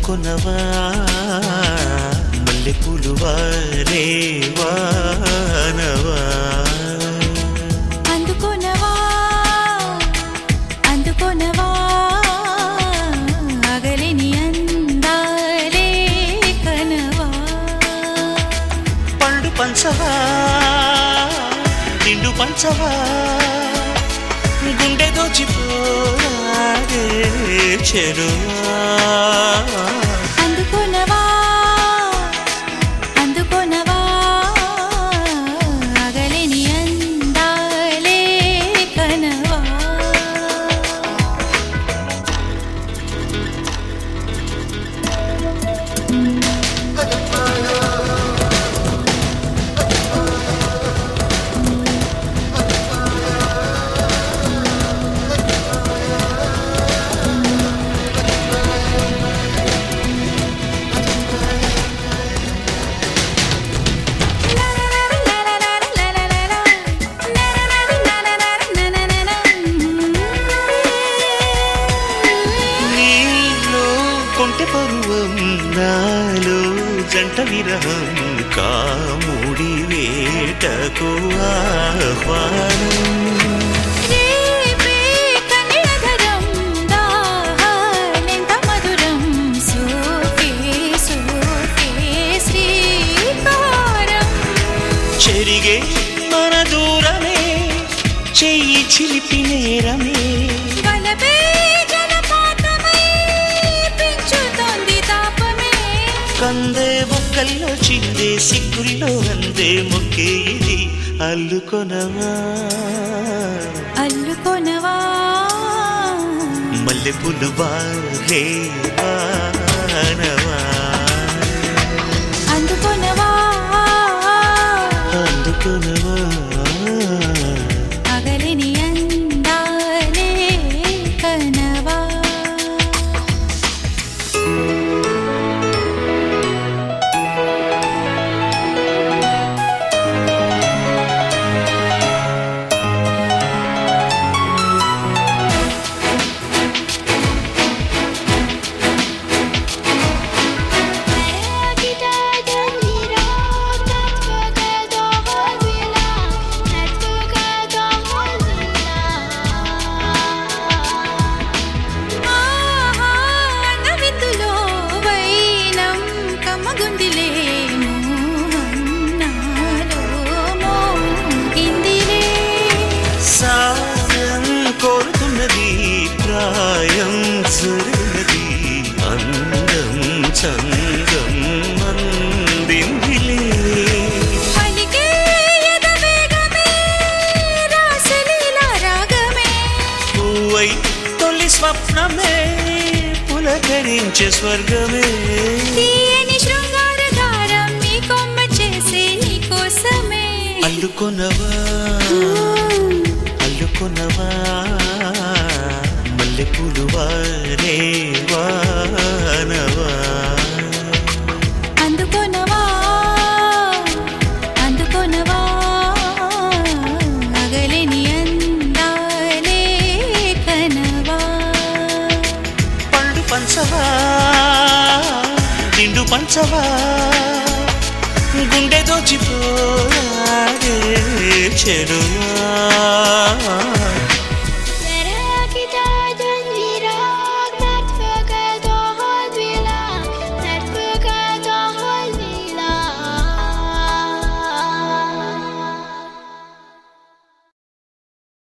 అందుకొనవా మల్లె పులువారే వానవా అందుకొనవా అందుకొనవా అగలిని అందాలే కనవా పండు పంచవా నిండు పంచవా గుండె దోచిపోరాడే చెరువా అందుకొనవా అందుకొనవా అగలిని అందాలే కనవా నీలో కొంటె పరువం నాలో జంట విరహం కాముడి వేటకు ఆహ్వానం రేపే కన్యధరం దాహాలెంత మధురం సోకే సోకే శ్రీకారం చెరిగే మన దూరమే చెయ్యి చిలిపి నేరమే వలపే జలపాతమై పెంచుతోంది తాపమే కందే బొక్కల్లో చిందే సిగ్గుల్లో అందే మొక్కే ఇది అల్లుకొనవా అల్లుకొనవా మల్లె పులు బాలే వానవా అందుకొనవా అందుకొనవా అగలిని అందాలే కనవా ఆహా నవిందులో వైనం కమ్మగుందిలే మోహన్నాలో మోగిందిలే సాయం కోరుతున్నది ప్రాయం సరినది అందం చందం అందిందిలే పలికే ఎదవేగమే రాసలీలా రాగమే పువ్వై తొలి స్వప్నమే పులకరించే స్వర్గమే తీయని శృంగార దారం నీ కొమ్మ చేసే నీ కోసమే అల్లుకొనవా అల్లుకొనవా మల్లె పులువారే వానవా అందుకొనవా అందుకొనవా అగలిని అందాలే కనవా పండు పంచవా నిండు పంచవా గుండె దోచిపోరాడే చెరువా